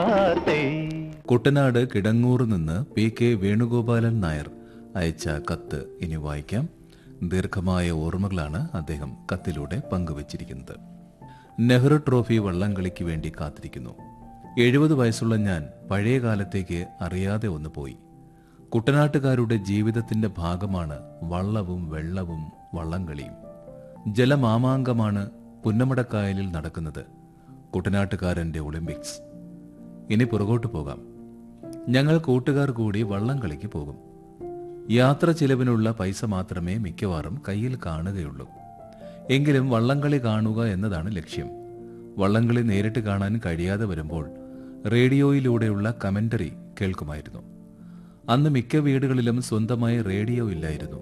കുട്ടനാട് കിടങ്ങൂർ നിന്ന് P K Venugopalan Nair അയച്ച കത്ത് ഇനി വായിക്കാം ദീർഘമായ ഓർമ്മകളാണ് അദ്ദേഹം കത്തിലൂടെ പങ്കുവച്ചിരിക്കുന്നത് നെഹ്റു ട്രോഫി വള്ളംകളിക്ക് വേണ്ടി കാത്തിരിക്കുന്നു എഴുപത് വയസ്സുള്ള ഞാൻ പഴയ കാലത്തേക്ക് അറിയാതെ ഒന്ന് പോയി കുട്ടനാട്ടുകാരുടെ ജീവിതത്തിന്റെ ഭാഗമാണ് വള്ളവും വെള്ളവും വള്ളംകളിയും ജലമാമാങ്കമാണ് പുന്നമടക്കായലിൽ നടക്കുന്നത് കുട്ടനാട്ടുകാരന്റെ ഒളിമ്പിക്സ് ഇനി പുറകോട്ട് പോകാം ഞങ്ങൾ കൂട്ടുകാർ കൂടി വള്ളംകളിക്ക് പോകും യാത്ര ചിലവിനുള്ള പൈസ മാത്രമേ മിക്കവാറും കയ്യിൽ കാണുകയുള്ളൂ എങ്കിലും വള്ളംകളി കാണുക എന്നതാണ് ലക്ഷ്യം വള്ളംകളി നേരിട്ട് കാണാൻ കഴിയാതെ വരുമ്പോൾ റേഡിയോയിലൂടെയുള്ള കമന്ററി കേൾക്കുമായിരുന്നു അന്ന് മിക്ക വീടുകളിലും സ്വന്തമായി റേഡിയോ ഇല്ലായിരുന്നു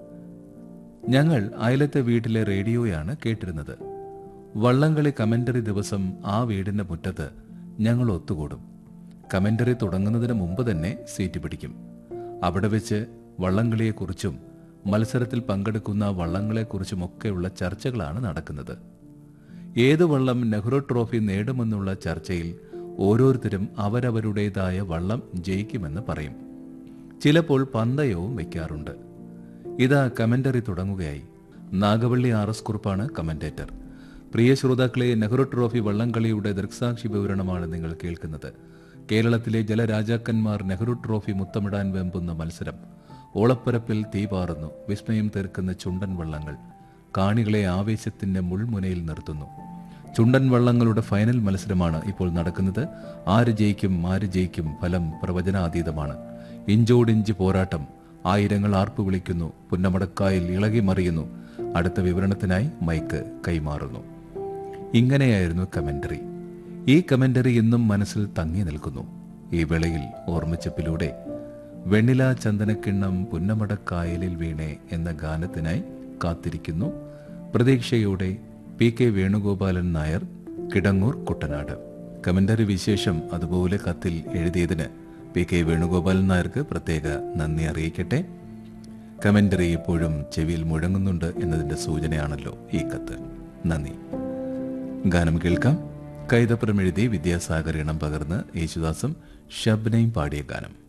ഞങ്ങൾ അയലത്തെ വീട്ടിലെ റേഡിയോയാണ് കേട്ടിരുന്നത് വള്ളംകളി കമന്ററി ദിവസം ആ വീടിന്റെ മുറ്റത്ത് ഞങ്ങൾ ഒത്തുകൂടും കമന്ററി തുടങ്ങുന്നതിന് മുമ്പ് തന്നെ സീറ്റ് പിടിക്കും അവിടെ വെച്ച് വള്ളംകളിയെക്കുറിച്ചും മത്സരത്തിൽ പങ്കെടുക്കുന്ന വള്ളങ്ങളെക്കുറിച്ചുമൊക്കെയുള്ള ചർച്ചകളാണ് നടക്കുന്നത് ഏത് വള്ളം നെഹ്റു ട്രോഫി നേടുമെന്നുള്ള ചർച്ചയിൽ ഓരോരുത്തരും അവരവരുടേതായ വള്ളം ജയിക്കുമെന്ന് പറയും ചിലപ്പോൾ പന്തയവും വയ്ക്കാറുണ്ട് ഇതാ കമന്ററി തുടങ്ങുകയായി നാഗവള്ളി ആർ എസ് കുറുപ്പാണ് കമന്റേറ്റർ പ്രിയ ശ്രോതാക്കളെ നെഹ്റു ട്രോഫി വള്ളംകളിയുടെ ദൃക്സാക്ഷി വിവരണമാണ് നിങ്ങൾ കേൾക്കുന്നത് കേരളത്തിലെ ജലരാജാക്കന്മാർ നെഹ്റു ട്രോഫി മുത്തമിടാൻ വെമ്പുന്ന മത്സരം ഓളപ്പരപ്പിൽ തീപാറുന്നു വിസ്മയം തീർക്കുന്ന ചുണ്ടൻ വള്ളങ്ങൾ കാണികളെ ആവേശത്തിന്റെ മുൾമുനയിൽ നിർത്തുന്നു ചുണ്ടൻ വള്ളങ്ങളുടെ ഫൈനൽ മത്സരമാണ് ഇപ്പോൾ നടക്കുന്നത് ആര് ജയിക്കും ആര് ജയിക്കും ഫലം പ്രവചനാതീതമാണ് ഇഞ്ചോടിഞ്ച് പോരാട്ടം ആയിരങ്ങൾ ആർപ്പ് വിളിക്കുന്നു പുന്നമടക്കായിൽ ഇളകി മറിയുന്നു അടുത്ത വിവരണത്തിനായി മൈക്ക് കൈമാറുന്നു ഇങ്ങനെയായിരുന്നു കമന്ററി ഈ കമന്ററി ഇന്നും മനസ്സിൽ തങ്ങി നിൽക്കുന്നു ഈ വേളയിൽ ഓർമ്മച്ചപ്പിലൂടെ വെണ്ണില ചന്ദനക്കിണ്ണം പുന്നമടക്കായലിൽ വീണേ എന്ന ഗാനത്തിനായി കാത്തിരിക്കുന്നു പ്രതീക്ഷയോടെ P K Venugopalan Nair Kidangoor Kuttanad commentary വിശേഷം അതുപോലെ കത്തിൽ എഴുതിയതിന് പി കെ വേണുഗോപാലൻ നായർക്ക് പ്രത്യേക നന്ദി അറിയിക്കട്ടെ കമന്ററി ഇപ്പോഴും ചെവിയിൽ മുഴങ്ങുന്നുണ്ട് എന്നതിന്റെ സൂചനയാണല്ലോ ഈ കത്ത് നന്ദി ഗാനം കേൾക്കാം കൈതപ്പുറം എഴുതി വിദ്യാസാഗർ ഇണം പകർന്ന് യേശുദാസും ഷബ്നയും പാടിയ ഗാനം